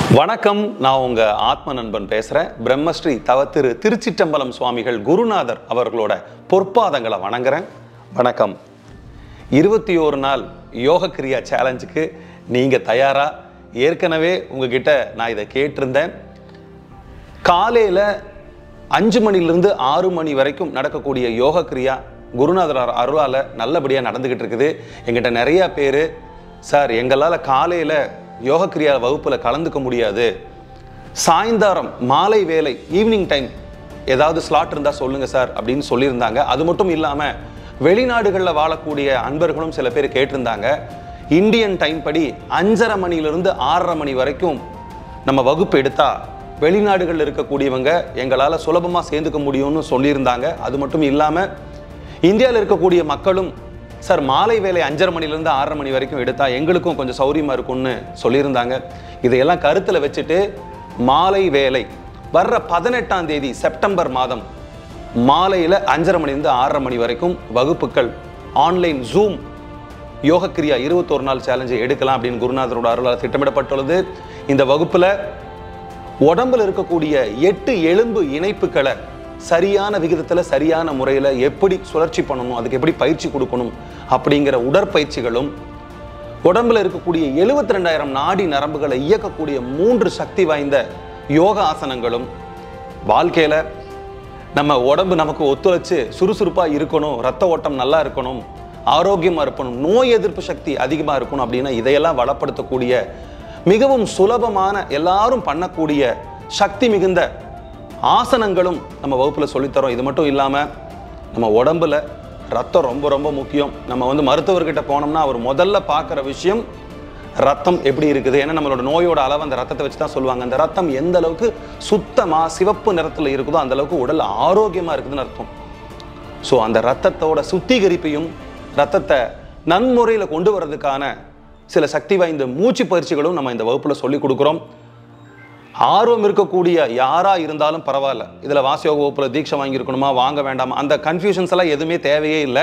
வணக்கம் நான் உங்க ஆத்ம நண்பன் பேசுறேன் பிரம்மஸ்ரீ தவத்திரு திருச்சிற்றம்பலம் சுவாமிகள் குருநாதர் அவர்களோட பொற்பாதங்களை வணங்குறேன் வணக்கம் இருபத்தி ஒரு நாள் யோக கிரியா சேலஞ்சுக்கு நீங்க தயாரா ஏற்கனவே உங்ககிட்ட நான் இதை கேட்டிருந்தேன் காலையில் அஞ்சு மணிலிருந்து ஆறு மணி வரைக்கும் நடக்கக்கூடிய யோக கிரியா குருநாதர் அரு- அருளால நல்லபடியாக நடந்துக்கிட்டு இருக்குது எங்கிட்ட நிறைய பேர் சார் எங்களால் காலையில் யோக கிரியா வகுப்பில் கலந்துக்க முடியாது சாயந்தாரம் மாலை வேலை ஈவினிங் டைம் ஏதாவது ஸ்லாட் இருந்தால் சொல்லுங்கள் சார் அப்படின்னு சொல்லியிருந்தாங்க அது மட்டும் இல்லாமல் வெளிநாடுகளில் வாழக்கூடிய அன்பர்களும் சில பேர் கேட்டிருந்தாங்க இந்தியன் டைம் படி அஞ்சரை மணியிலிருந்து ஆறரை மணி வரைக்கும் நம்ம வகுப்பு எடுத்தா வெளிநாடுகளில் இருக்கக்கூடியவங்க எங்களால் சுலபமாக சேர்ந்துக்க முடியும்னு சொல்லியிருந்தாங்க அது மட்டும் இல்லாமல் இந்தியாவில் இருக்கக்கூடிய மக்களும் சார் மாலை வேலை அஞ்சரை மணிலேருந்து ஆறரை மணி வரைக்கும் எடுத்தா எங்களுக்கும் கொஞ்சம் சௌரியமாக இருக்கும்னு சொல்லியிருந்தாங்க இதையெல்லாம் கருத்தில் வச்சுட்டு மாலை வேலை வர்ற பதினெட்டாம் தேதி செப்டம்பர் மாதம் மாலையில் அஞ்சரை மணிலேருந்து ஆறரை மணி வரைக்கும் வகுப்புகள் ஆன்லைன் ஜூம் யோகக்கிரியா இருபத்தோரு நாள் சேலஞ்சை எடுக்கலாம் அப்படின்னு குருநாதரோட அருளால் திட்டமிடப்பட்டுள்ளது இந்த வகுப்புல உடம்புல இருக்கக்கூடிய எட்டு எலும்பு இணைப்புகளை சரியான விகிதத்துல சரியான முறையில் எப்படி சுழற்சி பண்ணணும் அதுக்கு எப்படி பயிற்சி கொடுக்கணும் அப்படிங்கிற உடற்பயிற்சிகளும் உடம்புல இருக்கக்கூடிய எழுபத்தி ரெண்டாயிரம் நாடி நரம்புகளை இயக்கக்கூடிய மூன்று சக்தி வாய்ந்த யோக ஆசனங்களும் வாழ்க்கையில நம்ம உடம்பு நமக்கு ஒத்துழைச்சு சுறுசுறுப்பா இருக்கணும் ரத்த ஓட்டம் நல்லா இருக்கணும் ஆரோக்கியமா இருக்கணும் நோய் எதிர்ப்பு சக்தி அதிகமா இருக்கணும் அப்படின்னா இதையெல்லாம் வளப்படுத்தக்கூடிய மிகவும் சுலபமான எல்லாரும் பண்ணக்கூடிய சக்தி மிகுந்த ஆசனங்களும் நம்ம வகுப்புல சொல்லித்தரோம் இது மட்டும் இல்லாம நம்ம உடம்புல ரத்தம் ரொம்ப ரொம்ப முக்கியம் நம்ம வந்து மருத்துவர்கிட்ட போனோம்னா அவர் முதல்ல பார்க்குற விஷயம் ரத்தம் எப்படி இருக்குது ஏன்னா நம்மளோட நோயோட அளவு அந்த ரத்தத்தை வச்சு தான் சொல்லுவாங்க அந்த ரத்தம் எந்த அளவுக்கு சுத்தமா சிவப்பு நிறத்துல இருக்குதோ அந்த அளவுக்கு உடல் ஆரோக்கியமா இருக்குதுன்னு அர்த்தம் ஸோ அந்த ரத்தத்தோட சுத்திகரிப்பையும் ரத்தத்தை நன்முறையில் கொண்டு வர்றதுக்கான சில சக்தி வாய்ந்த மூச்சு பயிற்சிகளும் நம்ம இந்த வகுப்புல சொல்லி கொடுக்குறோம் ஆர்வம் இருக்கக்கூடிய யாரா இருந்தாலும் பரவாயில்ல இதுல வாசியோக வகுப்புல தீட்சை வாங்கியிருக்கணுமா வாங்க வேண்டாமா அந்த கன்ஃபியூஷன்ஸ் எல்லாம் எதுவுமே தேவையே இல்லை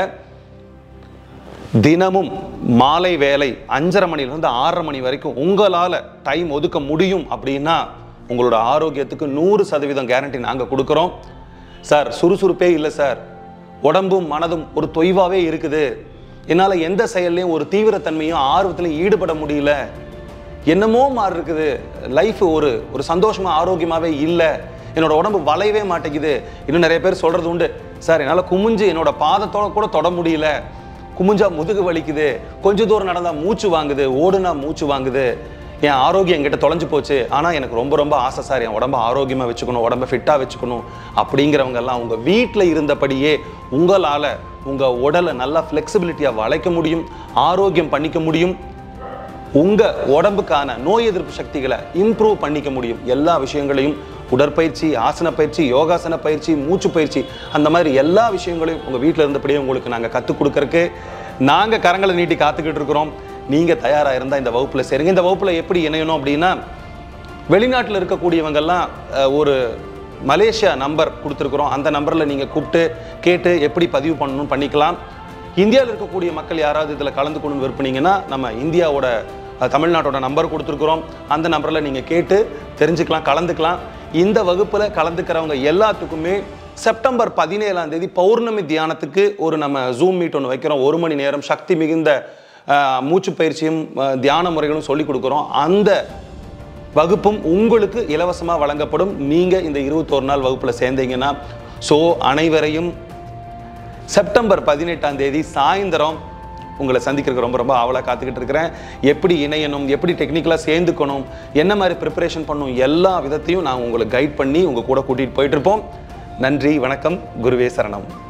தினமும் மாலை வேலை அஞ்சரை மணிலிருந்து ஆறரை மணி வரைக்கும் உங்களால் டைம் ஒதுக்க முடியும் அப்படின்னா உங்களோட ஆரோக்கியத்துக்கு நூறு சதவீதம் கேரண்டி நாங்கள் கொடுக்குறோம் சார் சுறுசுறுப்பே இல்லை சார் உடம்பும் மனதும் ஒரு தொய்வாகவே இருக்குது என்னால் எந்த செயல்லையும் ஒரு தீவிரத்தன்மையும் ஆர்வத்திலையும் ஈடுபட முடியல என்னமோ மாறி இருக்குது லைஃப் ஒரு ஒரு சந்தோஷமா ஆரோக்கியமாவே இல்லை என்னோட உடம்பு வளையவே மாட்டேங்குது இன்னும் நிறைய பேர் சொல்றது உண்டு சார் என்னால் குமிஞ்சு என்னோட பாதத்தோட கூட தொட முடியல குமிஞ்சா முதுகு வலிக்குது கொஞ்ச தூரம் நடந்தா மூச்சு வாங்குது ஓடுனா மூச்சு வாங்குது என் ஆரோக்கியம் என்கிட்ட தொலைஞ்சு போச்சு ஆனால் எனக்கு ரொம்ப ரொம்ப ஆசை சார் என் உடம்ப ஆரோக்கியமாக வச்சுக்கணும் உடம்ப ஃபிட்டாக வச்சுக்கணும் அப்படிங்கிறவங்க எல்லாம் உங்கள் வீட்டில் இருந்தபடியே உங்களால் உங்கள் உடலை நல்லா ஃப்ளெக்சிபிலிட்டியாக வளைக்க முடியும் ஆரோக்கியம் பண்ணிக்க முடியும் உங்க உடம்புக்கான நோய் எதிர்ப்பு சக்திகளை இம்ப்ரூவ் பண்ணிக்க முடியும் எல்லா விஷயங்களையும் உடற்பயிற்சி ஆசன பயிற்சி யோகாசன பயிற்சி மூச்சு பயிற்சி அந்த மாதிரி எல்லா விஷயங்களையும் உங்க வீட்டில் இருந்தபடியே உங்களுக்கு நாங்கள் கற்றுக் கொடுக்கறக்கு நாங்கள் கரங்களை நீட்டி காத்துக்கிட்டு இருக்கிறோம் நீங்க தயாரா இருந்தா இந்த வகுப்புல சேருங்க இந்த வகுப்புல எப்படி இணையணும் அப்படின்னா வெளிநாட்டில் இருக்கக்கூடியவங்கெல்லாம் அஹ், ஒரு மலேசியா நம்பர் கொடுத்துருக்குறோம் அந்த நம்பரில் நீங்கள் கூப்பிட்டு கேட்டு எப்படி பதிவு பண்ணணும் பண்ணிக்கலாம் இந்தியாவில் இருக்கக்கூடிய மக்கள் யாராவது இதில் கலந்துக்கணும் விருப்பனீங்கன்னா நம்ம இந்தியாவோட அஹ், தமிழ்நாட்டோட நம்பர் கொடுத்துருக்குறோம் அந்த நம்பரில் நீங்கள் கேட்டு தெரிஞ்சுக்கலாம் கலந்துக்கலாம் இந்த வகுப்பில் கலந்துக்கிறவங்க எல்லாத்துக்குமே செப்டம்பர் பதினேழாம் தேதி பௌர்ணமி தியானத்துக்கு ஒரு நம்ம ஜூம் மீட் ஒன்று வைக்கிறோம் ஒரு மணி நேரம் சக்தி மிகுந்த அஹ், மூச்சு பயிற்சியும் அஹ், தியான முறைகளும் சொல்லி கொடுக்குறோம் அந்த வகுப்பும் உங்களுக்கு இலவசமாக வழங்கப்படும் நீங்கள் இந்த இருபத்தோரு நாள் வகுப்பில் சேர்ந்தீங்கன்னா ஸோ அனைவரையும் செப்டம்பர் பதினெட்டாம் தேதி சாயந்தரம் உங்களை சந்திக்கிறதுக்கு ரொம்ப ரொம்ப ஆவலாக காத்துக்கிட்டு இருக்கிறேன் எப்படி இணையணும் எப்படி டெக்னிக்கலாக சேர்ந்துக்கணும் என்ன மாதிரி ப்ரிப்பரேஷன் பண்ணணும் எல்லா விதத்தையும் நான் உங்களுக்கு கைட் பண்ணி உங்கள் கூட கூட்டிகிட்டு போயிட்டு இருப்போம் நன்றி வணக்கம் குருவே சரணம்